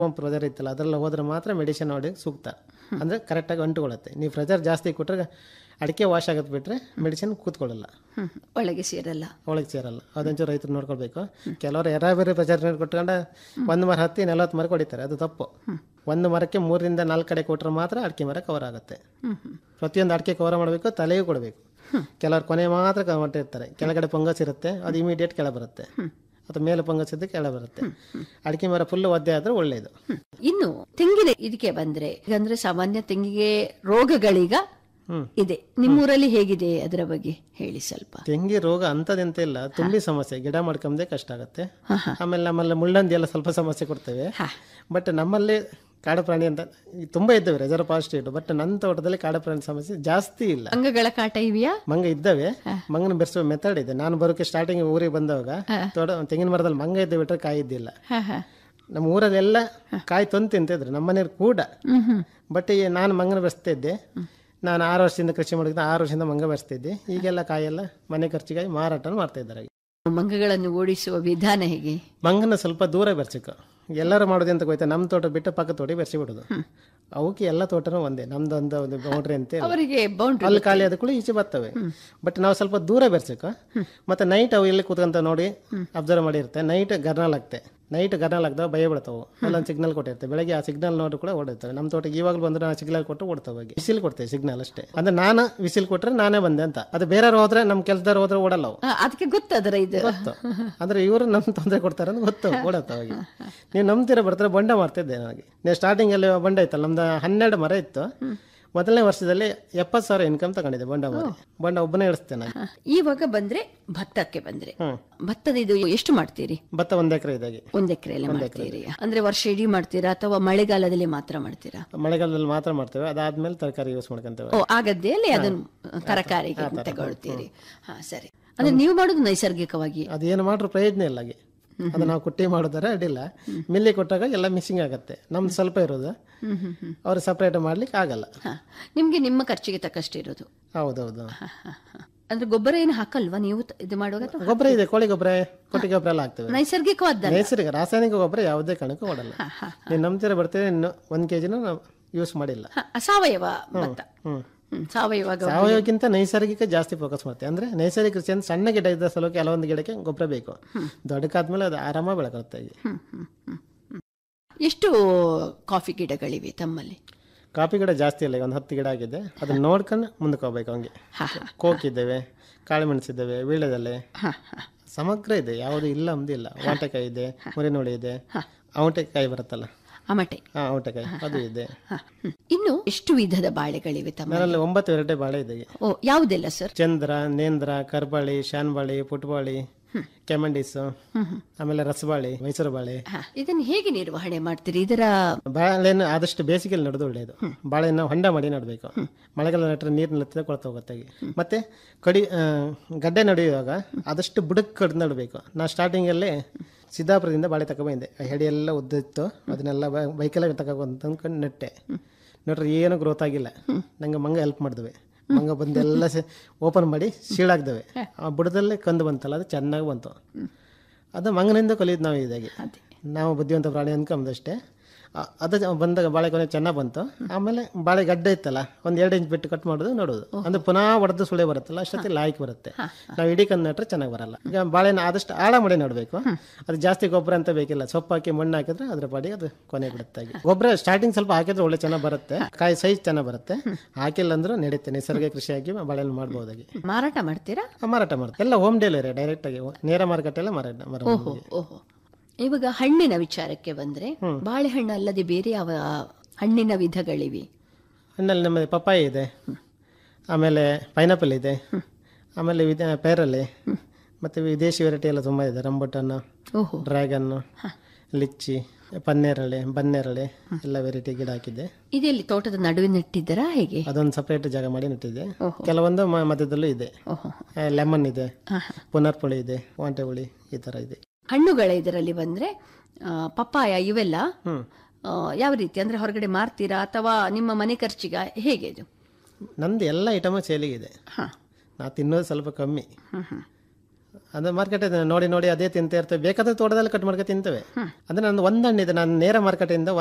Home pressure ಇತ್ತಲ್ಲ ಅದರಲ್ಲಿ ಹೋದ್ರೆ ಮಾತ್ರ ಮೆಡಿಸಿನ್ ನೋಡಿ ಸೂಕ್ತ ಅಂದರೆ ಕರೆಕ್ಟಾಗಿ ಅಂಟುಕೊಳ್ಳುತ್ತೆ ನೀವು ಪ್ರೆಜರ್ ಜಾಸ್ತಿ ಕೊಟ್ಟರೆ ಅಡಿಕೆ ವಾಶ್ ಆಗೋದು ಬಿಟ್ಟರೆ ಮೆಡಿಸಿನ್ ಕೂತ್ಕೊಳ್ಳಲ್ಲ ಹ್ಮ್. ಒಳಗೆ ಸೇರಲ್ಲ ಒಳಗೆ ಸೇರಲ್ಲ ಅದೊಂಚೂರು ರೈತರು ನೋಡ್ಕೊಳ್ಬೇಕು ಕೆಲವರು ಎರಾಬೇರೆ ಪ್ರೆಜರ್ ಕೊಟ್ಕೊಂಡು ಒಂದು ಮರ ಹತ್ತಿ ನಲವತ್ತು ಮರಕ್ಕೆ ಹೊಡಿತಾರೆ ಅದು ತಪ್ಪು ಒಂದು ಮರಕ್ಕೆ ಮೂರರಿಂದ ನಾಲ್ಕು ಕಡೆ ಕೊಟ್ಟರೆ ಮಾತ್ರ ಅಡಿಕೆ ಮರ ಕವರ್ ಆಗುತ್ತೆ ಹ್ಮ್ ಹ್ಮ್. ಪ್ರತಿಯೊಂದು ಅಡಿಕೆ ಕವರ್ ಮಾಡಬೇಕು ತಲೆಯೂ ಕೊಡಬೇಕು ಕೆಲವರು ಕೊನೆ ಮಾತ್ರ ಕವರ್ ಇರ್ತಾರೆ ಕೆಳಗಡೆ ಪೊಂಗಸ್ ಇರುತ್ತೆ ಅದು ಇಮಿಡಿಯೇಟ್ ಕೆಳ ಬರುತ್ತೆ ಅಥವಾ ಮೇಲೆ ಪೊಂಗಸ್ ಇದ್ದು ಕೆಳ ಬರುತ್ತೆ ಅಡಿಕೆ ಮರ ಫುಲ್ ಒದ್ದೆ ಆದ್ರೆ ಒಳ್ಳೆಯದು ಹ್ಮ್. ಇನ್ನು ತೆಂಗಿನ ಇದಕ್ಕೆ ಬಂದ್ರೆ ಅಂದ್ರೆ ಸಾಮಾನ್ಯ ತೆಂಗಿಗೆ ರೋಗಗಳೀಗ ಹ್ಮ್. ಇದೆ ನಿಮ್ಮೂರಲ್ಲಿ ಹೇಗಿದೆ ಅದರ ಬಗ್ಗೆ ಹೇಳಿ ಸ್ವಲ್ಪ ತೆಂಗಿ ರೋಗ ಅಂಥದ್ದೆಂತ ಇಲ್ಲ ತುಂಬಿ ಸಮಸ್ಯೆ ಗಿಡ ಮಾಡ್ಕೊಂಬದೇ ಕಷ್ಟ ಆಗುತ್ತೆ ಆಮೇಲೆ ನಮ್ಮಲ್ಲಿ ಮುಳ್ಳಂದಿ ಎಲ್ಲ ಸ್ವಲ್ಪ ಸಮಸ್ಯೆ ಕೊಡ್ತೇವೆ ಹಾ. ಬಟ್ ನಮ್ಮಲ್ಲಿ ಕಾಡು ಪ್ರಾಣಿ ಅಂತ ಈ ತುಂಬಾ ಇದ್ದಾವೆ ರೆಸರ್ವ್ ಪಾಸಿಟಿವ್ ಬಟ್ ನನ್ನ ತೋಟದಲ್ಲಿ ಕಾಡು ಪ್ರಾಣಿ ಸಮಸ್ಯೆ ಜಾಸ್ತಿ ಇಲ್ಲ ಅಂಗಗಳ ಕಾಟ ಇವೆಯಾ ಮಂಗ ಇದ್ದಾವೆ ಮಂಗನ ಬೆರೆಸುವ ಮೆಥಡ್ ಇದೆ ನಾನು ಬರೋಕೆ ಸ್ಟಾರ್ಟಿಂಗ್ ಊರಿಗೆ ಬಂದವಾಗ ತೋಟ ತೆಂಗಿನ ಮರದಲ್ಲಿ ಮಂಗ ಇದ್ದು ಬಿಟ್ರೆ ಕಾಯಿ ಇದ್ದಿಲ್ಲ ಹಾ, ಹಾ. ನಮ್ಮ ಊರಲ್ಲೆಲ್ಲ ಕಾಯಿ ತಂದು ತಿಂತಿದ್ರು ನಮ್ಮ ಮನೆಯವ್ರು ಕೂಡ ಹ್ಮ್ ಹ್ಮ್. ಬಟ್ ಈ ನಾನು ಮಂಗನ ಬೆರೆಸ್ತಾ ಇದ್ದೆ ನಾನು ಆರು ವರ್ಷದಿಂದ ಕೃಷಿ ಮಾಡಿದ್ದೆ ಆರು ವರ್ಷದಿಂದ ಮಂಗ ಬೆರೆಸ್ತಿದ್ದೆ ಈಗೆಲ್ಲ ಕಾಯೆಲ್ಲ ಮನೆ ಖರ್ಚಿಗಾಗಿ ಮಾರಾಟ ಮಾಡ್ತಾ ಇದ್ದಾರೆ ಮಂಗಗಳನ್ನು ಓಡಿಸುವ ವಿಧಾನ ಹೇಗೆ ಮಂಗನ ಸ್ವಲ್ಪ ದೂರ ಬೆರ್ಸಬೇಕು ಎಲ್ಲರೂ ಮಾಡೋದು ಅಂತ ಹೋಯ್ತಾ ನಮ್ಮ ತೋಟ ಬಿಟ್ಟು ಪಕ್ಕ ತೋಟ ಬೆರೆಸಿ ಬಿಡೋದು ಅವಕ್ಕೆ ಎಲ್ಲ ತೋಟನೂ ಒಂದೇ ನಮ್ದು ಒಂದು ಒಂದು ಬೌಂಡ್ರಿ ಅಂತ ಇಲ್ಲ. ಅವರಿಗೆ ಬೌಂಡ್ರಿ ಅಲ್ಲಿ ಖಾಲಿ ಆದ ಕೂಡ ಈಚೆ ಬರ್ತವೆ ಬಟ್ ನಾವು ಸ್ವಲ್ಪ ದೂರ ಬೆರ್ಸಬೇಕು ಮತ್ತೆ ನೈಟ್ ಅವು ಎಲ್ಲಿ ಕೂತ್ಕೊಂತ ನೋಡಿ ಅಬ್ಸರ್ವ್ ಮಾಡಿರುತ್ತೆ ನೈಟ್ ಗರ್ನಲ್ ಆಗ್ತೆ ನೈಟ್ ಗರ್ನಲ್ ಆಗ್ತಾವೆ ಭಯ ಬಿಡ್ತಾವೆ ಅಲ್ಲೊಂದು ಸಿಗ್ನಲ್ ಕೊಟ್ಟಿರ್ತವೆ ಬೆಳಗ್ಗೆ ಆ ಸಿಗ್ನಲ್ ನೋಡಿ ಕೂಡ ಓಡಿರ್ತವೆ ನಮ್ಮ ತೋಟಕ್ಕೆ ಇವಾಗಲೂ ಬಂದ್ರೆ ನಾನು ಸಿಗ್ನಲ್ ಕೊಟ್ಟು ಓಡ್ತಾವೆ ಹೋಗಿ ವಿಸಿಲ್ ಕೊಡ್ತೇವೆ ಸಿಗ್ನಲ್ ಅಷ್ಟೇ ಅಂದ್ರೆ ನಾನು ವಿಸಿಲ್ ಕೊಟ್ರೆ ನಾನೇ ಬಂದೆ ಅಂತ ಅದು ಬೇರೆಯವ್ರು ಹೋದ್ರೆ ನಮ್ಮ ಕೆಲಸದವ್ರು ಹೋದ್ರೆ ಓಡಲ್ಲ ಅವು ಆ, ಅದಕ್ಕೆ ಗೊತ್ತದರ ಇದು ಗೊತ್ತು ಅಂದ್ರೆ ಇವರು ನಮ್ ತೊಂದರೆ ಕೊಡ್ತಾರೆ ಅಂತ ಗೊತ್ತು ಓಡತ್ತ ಹೋಗಿ ನೀವು ನಂಬ್ತೀರ ಬರ್ತಾರೆ ಬಂಡ ಮಾಡ್ತಿದ್ದೆ ನನಗೆ ನೀವು ಸ್ಟಾರ್ಟಿಂಗ್ ಅಲ್ಲಿ ಬಂಡ ಇತ್ತಲ್ಲ ನಮ್ದು ಹನ್ನೆರಡು ಮರ ಇತ್ತು ಮೊದಲನೇ ವರ್ಷದಲ್ಲಿ ಎಪ್ಪತ್ತು ಸಾವಿರ ಇನ್ಕಮ್ ತಗೊಂಡಿದ್ದೆ ಬಂಡ ಮರ ಬಂಡ ಒಬ್ಬನೇ ಇಡಿಸ್ತೇನೆ ನಾನು ಹಾ. ಇವಾಗ ಬಂದ್ರೆ ಭತ್ತಕ್ಕೆ ಬಂದ್ರೆ ಹ್ಮ್. ಭತ್ತದ ಇದು ಎಷ್ಟು ಮಾಡ್ತೀರಿ ಭತ್ತ ಒಂದ್ ಎಕರೆ ಇದಾಗೆ ಒಂದ್ ಎಕರೆಯಲ್ಲಿ ಮಾಡ್ತೀರಿ ಅಂದ್ರೆ ವರ್ಷ ಇಡೀ ಮಾಡ್ತೀರಾ ಅಥವಾ ಮಳೆಗಾಲದಲ್ಲಿ ಮಾತ್ರ ಮಾಡ್ತೀರಾ ಮಳೆಗಾಲದಲ್ಲಿ ಮಾತ್ರ ಮಾಡ್ತೇವೆ ಅದಾದ್ಮೇಲೆ ತರಕಾರಿ ಯೂಸ್ ಮಾಡ್ಕೊಂತೇವೆ ಓ ಆ ಗದ್ದೆಯಲ್ಲಿ ಅದನ್ನು ತರಕಾರಿಗೆ ತಗೊಳ್ತೀರಿ ಹಾ ಸರಿ ಅಂದ್ರೆ ನೀವು ಮಾಡೋದು ನೈಸರ್ಗಿಕವಾಗಿ ಅದೇನು ಮಾಡ್ರು ಪ್ರಯೋಜನ ಇಲ್ಲ ಹಾಗೆ ಅದು ನಾವು ಕುಟ್ಟಿ ಮಾಡಿದ್ರೆ ಅಡ್ಡಿಲ್ಲ ಮಿಲ್ಲಿ ಕೊಟ್ಟಾಗ ಎಲ್ಲ ಮಿಕ್ಸಿಂಗ್ ಆಗುತ್ತೆ ನಮ್ದು ಸ್ವಲ್ಪ ಇರೋದು ಹ್ಮ್ ಹ್ಮ್ ಹ್ಮ್ ಅವ್ರು ಸಪ್ರೇಟ್ ಮಾಡ್ಲಿಕ್ಕೆ ಆಗಲ್ಲ ಹಾ ನಿಮ್ಗೆ ನಿಮ್ಮ ಖರ್ಚಿಗೆ ತಕ್ಕಷ್ಟೇ ಇರೋದು ಹೌದೌದು ಹಾ, ಹಾ, ಹಾ. ಅಂದ್ರೆ ಗೊಬ್ಬರ ಏನು ಹಾಕಲ್ವಾ ನೀವು ತ- ಇದು ಮಾಡುವಾಗ ಅಥವಾ ಗೊಬ್ಬರ ಇದೆ ಕೋಳಿ ಗೊಬ್ಬರ ಕೊಟ್ಟಿ ಗೊಬ್ಬರ ಎಲ್ಲ ಹಾಕ್ತೇವೆ ನೈಸರ್ಗಿಕವಾದ ನೈಸರ್ಗಿಕ ರಾಸಾಯನಿಕ ಗೊಬ್ಬರ ಯಾವುದೇ ಕಾರಣಕ್ಕೂ ಕೊಡಲ್ಲ ನೀವು ನಂಬ್ತೀರ ಬರ್ತೀರಿ ಇನ್ನು ಒಂದು ಕೆ ಜಿನ ನಾವು ಯೂಸ್ ಮಾಡಿಲ್ಲ ಸಾವಯವ ಭತ್ತ ಹ್ಮ್ ಹ್ಮ್, ಸಾವಯವ ಗೊಬ್ಬರ. ಸಾವಯವಕ್ಕಿಂತ ನೈಸರ್ಗಿಕ ಜಾಸ್ತಿ ಫೋಕಸ್ ಮಾಡ್ತೇವೆ ಅಂದ್ರೆ ನೈಸರ್ಗಿಕ ಕೃಷಿ ಅಂದ್ರೆ ಸಣ್ಣ ಗಿಡ ಇದ್ದ ಸಲುವಾಗಿ ಕೆಲವೊಂದು ಗಿಡಕ್ಕೆ ಗೊಬ್ಬರ ಬೇಕು ದೊಡ್ಡಕಾದ್ಮೇಲೆ ಅದು ಆರಾಮ ಬೆಳಕತ್ತೆ ಈಗ ಹ್ಮ್, ಹ್ಮ್, ಹ್ಮ್, ಹ್ಮ್. ಎಷ್ಟು ಕಾಫಿ ಗಿಡಗಳಿವೆ ತಮ್ಮಲ್ಲಿ ಕಾಫಿ ಗಿಡ ಜಾಸ್ತಿ ಇಲ್ಲ ಈಗ ಒಂದು ಹತ್ತು ಗಿಡ ಆಗಿದೆ ಅದನ್ನ ನೋಡ್ಕೊಂಡು ಮುಂದಕ್ಕೆ ಹೋಗ್ಬೇಕು ಹಂಗೆ ಹಾ, ಹಾ. ಕೋಕ್ ಇದ್ದೇವೆ ಕಾಳುಮೆಣಸಿದ್ದೇವೆ ವೀಳ್ಯದೆಲೆ ಹಾ, ಹಾ. ಸಮಗ್ರ ಇದೆ ಯಾವುದು ಇಲ್ಲ ಅಂದಿಲ್ಲ ವಾಟೆಕಾಯಿ ಇದೆ ಮುರಿನೋಳಿ ಇದೆ ಔಟೆಕಾಯಿ ಬರುತ್ತಲ್ಲ ಅಮಟೆ ಹಾ ಔಟೆಕಾಯಿ ಅದು ಇದೆ ಹಾ, ಹ್ಮ್. ಇನ್ನು ಎಷ್ಟು ವಿಧದ ಬಾಳೆಗಳಿವೆ ತಮ್ಮ ನನ್ನಲ್ಲಿ ಒಂಬತ್ತು ವೆರೈಟಿ ಬಾಳೆ ಇದೆ ಈಗ. ಓ ಯಾವುದೆಲ್ಲ ಸರ್ ಚಂದ್ರ ನೇಂದ್ರ ಕರ್ಬಾಳಿ ಶಾನ್ಬಾಳಿ ಪುಟ್ಬಾಳಿ ಕೆಮಂಡಿಸ್ ಆಮೇಲೆ ರಸಬಾಳಿ ಮೈಸೂರು ಬಾಳೆ ಹಾ, ಇದನ್ನು ಹೇಗೆ ನಿರ್ವಹಣೆ ಮಾಡ್ತೀರಿ ಇದರ ಬಾಳೆನ ಆದಷ್ಟು ಬೇಸಿಗೆಯಲ್ಲಿ ನಡೆದು ಒಳ್ಳೆಯದು ಬಾಳೆನ ಹೊಂಡ ಮಾಡಿ ನಡಬೇಕು ಮಳೆಗಾಲ ನೆಟ್ಟರೆ ನೀರು ನಿಲ್ಲುತ್ತದೆ ಕೊಳ್ತಾ ಹೋಗುತ್ತೆ ಹಾಗೆ. ಮತ್ತೆ ಕಡಿ ಆ, ಗಡ್ಡೆ ನಡೆಯುವಾಗ ಆದಷ್ಟು ಬುಡಕ್ಕೆ ಕಡ್ದು ನಡಬೇಕು ನಾ ಸ್ಟಾರ್ಟಿಂಗಲ್ಲಿ ಸಿದ್ದಾಪುರದಿಂದ ಬಾಳೆ ತಗೊಬಂದೆ ಆ ಹೆಡಿ ಎಲ್ಲ ಉದ್ದಿತ್ತು ಅದನ್ನೆಲ್ಲ ಬೈಕೆಲ್ಲ ತಗೊಂಡು ಅಂದ್ಕೊಂಡು ನೆಟ್ಟೆ ನೋಡ್ರಿ ಏನು ಗ್ರೋತ್ ಆಗಿಲ್ಲ ನಂಗೆ ಮಂಗ ಹೆಲ್ಪ್ ಮಾಡಿದ್ವಿ ಮಂಗ ಬಂದೆಲ್ಲ ಓಪನ್ ಮಾಡಿ ಶೀಳಾಗ್ದವೆ ಆ ಬುಡದಲ್ಲೇ ಕಂದು ಬಂತಲ್ಲ ಅದು ಚೆನ್ನಾಗಿ ಬಂತು ಅದು ಮಂಗನಿಂದ ಕಲಿಯೋದು ನಾವು ಇದಾಗಿ ನಾವು ಬುದ್ಧಿವಂತ ಪ್ರಾಣಿ ಅನ್ಕೊಂಬದಷ್ಟೇ ಆ- ಅದು ಜ- ಬಂದಾಗ ಬಾಳೆಗೊನೆ ಚೆನ್ನಾಗಿ ಬಂತು ಆಮೇಲೆ ಬಾಳೆ ಗಡ್ಡೆ ಇತ್ತಲ್ಲ ಒಂದು ಎರಡು ಇಂಚ್ ಬಿಟ್ಟು ಕಟ್ ಮಾಡೋದು ನೋಡೋದು ಅಂದ್ರೆ ಪುನಃ ಒಡೆದು ಸುಳೆ ಬರುತ್ತಲ್ಲ ಅಷ್ಟೊತ್ತಿಗೆ ಲಾಯ್ಕ್ ಬರುತ್ತೆ ನಾವು ಇಡೀ ಕಂದು ನಟ್ರೆ ಚೆನ್ನಾಗಿ ಬರಲ್ಲ ಈಗ ಬಾಳೆನ ಆದಷ್ಟು ಆಳ ಮಾಡಿ ನೋಡಬೇಕು ಅದು ಜಾಸ್ತಿ ಗೊಬ್ಬರ ಅಂತ ಬೇಕಿಲ್ಲ ಸೊಪ್ಪು ಹಾಕಿ ಮಣ್ಣು ಹಾಕಿದ್ರೆ ಅದ್ರ ಪಾಡಿಗೆ ಅದು ಕೊನೆ ಬಿಡುತ್ತೆ ಹಾಗೆ. ಗೊಬ್ಬರ ಸ್ಟಾರ್ಟಿಂಗ್ ಸ್ವಲ್ಪ ಹಾಕಿದ್ರೆ ಒಳ್ಳೆ ಚೆನ್ನಾಗಿ ಬರುತ್ತೆ ಕಾಯಿ ಸೈಜ್ ಚೆನ್ನಾಗಿ ಬರುತ್ತೆ ಹಾಕಿಲ್ಲ ಅಂದ್ರೂ ನಡೆಯುತ್ತೆ ನಿಸರ್ಗ ಕೃಷಿ ಹಾಕಿ ಬಾಳೆನ ಮಾಡ್ಬೋದಾಗಿ ಮಾರಾಟ ಮಾಡ್ತೀರಾ ಮಾರಾಟ ಮಾಡುತ್ತೆ ಎಲ್ಲ ಹೋಮ್ ಡೆಲಿವರಿ ಡೈರೆಕ್ಟ್ ಆಗಿ ನೇರ ಮಾರುಕಟ್ಟೆಲ್ಲ ಮಾರಾಟ ಮಾರಾಟ ಓಹೋ ಓಹೋ ಇವಾಗ ಹಣ್ಣಿನ ವಿಚಾರಕ್ಕೆ ಬಂದ್ರೆ ಬಾಳೆಹಣ್ಣು ಅಲ್ಲದೆ ಬೇರೆ ಯಾವ ಹಣ್ಣಿನ ವಿಧಗಳಿವೆ ಹಣ್ಣಲ್ಲಿ ನಮ್ಮದು ಪಪ್ಪಾಯಿ ಇದೆ ಆಮೇಲೆ ಪೈನಾಪಲ್ ಇದೆ ಆಮೇಲೆ ವಿದ ಪೇರಲ್ಲಿ ಮತ್ತು ವಿದೇಶಿ ವೆರೈಟಿ ಎಲ್ಲ ತುಂಬ ಇದೆ ರಂಬುಟನ್ನು ಓಹೋ ಡ್ರ್ಯಾಗನ್ನು ಲಿಚ್ಚಿ ಪನ್ನೇರಳೆ ಬನ್ನೇರಳೆ ಎಲ್ಲ ವೆರೈಟಿ ಗಿಡ ಹಾಕಿದ್ದೆ ಇದೆಲ್ಲಿ ತೋಟದ ನಡುವೆ ನೆಟ್ಟಿದ್ದೀರಾ ಹೇಗೆ ಅದೊಂದು ಸಪ್ರೇಟ್ ಜಾಗ ಮಾಡಿ ನೆಟ್ಟಿದ್ದೆ ಕೆಲವೊಂದು ಮ- ಮಧ್ಯದಲ್ಲೂ ಇದೆ ಓಹೋ ಲೆಮನ್ ಇದೆ ಪುನರ್ಪುಳಿ ಇದೆ ವಾಂಟೆ ಹುಳಿ ಈ ಥರ ಇದೆ ಹಣ್ಣುಗಳ ಇದರಲ್ಲಿ ಬಂದ್ರೆ ಆ, ಪಪ್ಪಾಯ ಇವೆಲ್ಲ ಹ್ಮ್. ಆ, ಯಾವ ರೀತಿ ಅಂದ್ರೆ ಹೊರಗಡೆ ಮಾರ್ತೀರಾ ಅಥವಾ ನಿಮ್ಮ ಮನೆ ಖರ್ಚಿಗ ಹೇಗೆ ಇದು ನಂದು ಎಲ್ಲ ಐಟಮ್ ಸೇಲಿಗಿದೆ ಹಾ ನಾ ತಿನ್ನೋದು ಸ್ವಲ್ಪ ಕಮ್ಮಿ ಹ್ಮ್ ಹ್ಮ್ ಅದು ಮಾರ್ಕೆಟ್ ನೋಡಿ ನೋಡಿ ಅದೇ ತಿಂತ ಇರ್ತೇವೆ ಬೇಕಾದ್ರೆ ತೋಟದಲ್ಲಿ ಕಟ್ ಮಾಡ್ಕೊಂಡು ತಿಂತೇವೆ ಅಂದ್ರೆ ನಂದು ಒಂದು ಹಣ್ಣಿದೆ ನಾನು ನೇರ ಮಾರ್ಕೆಟಿಂದ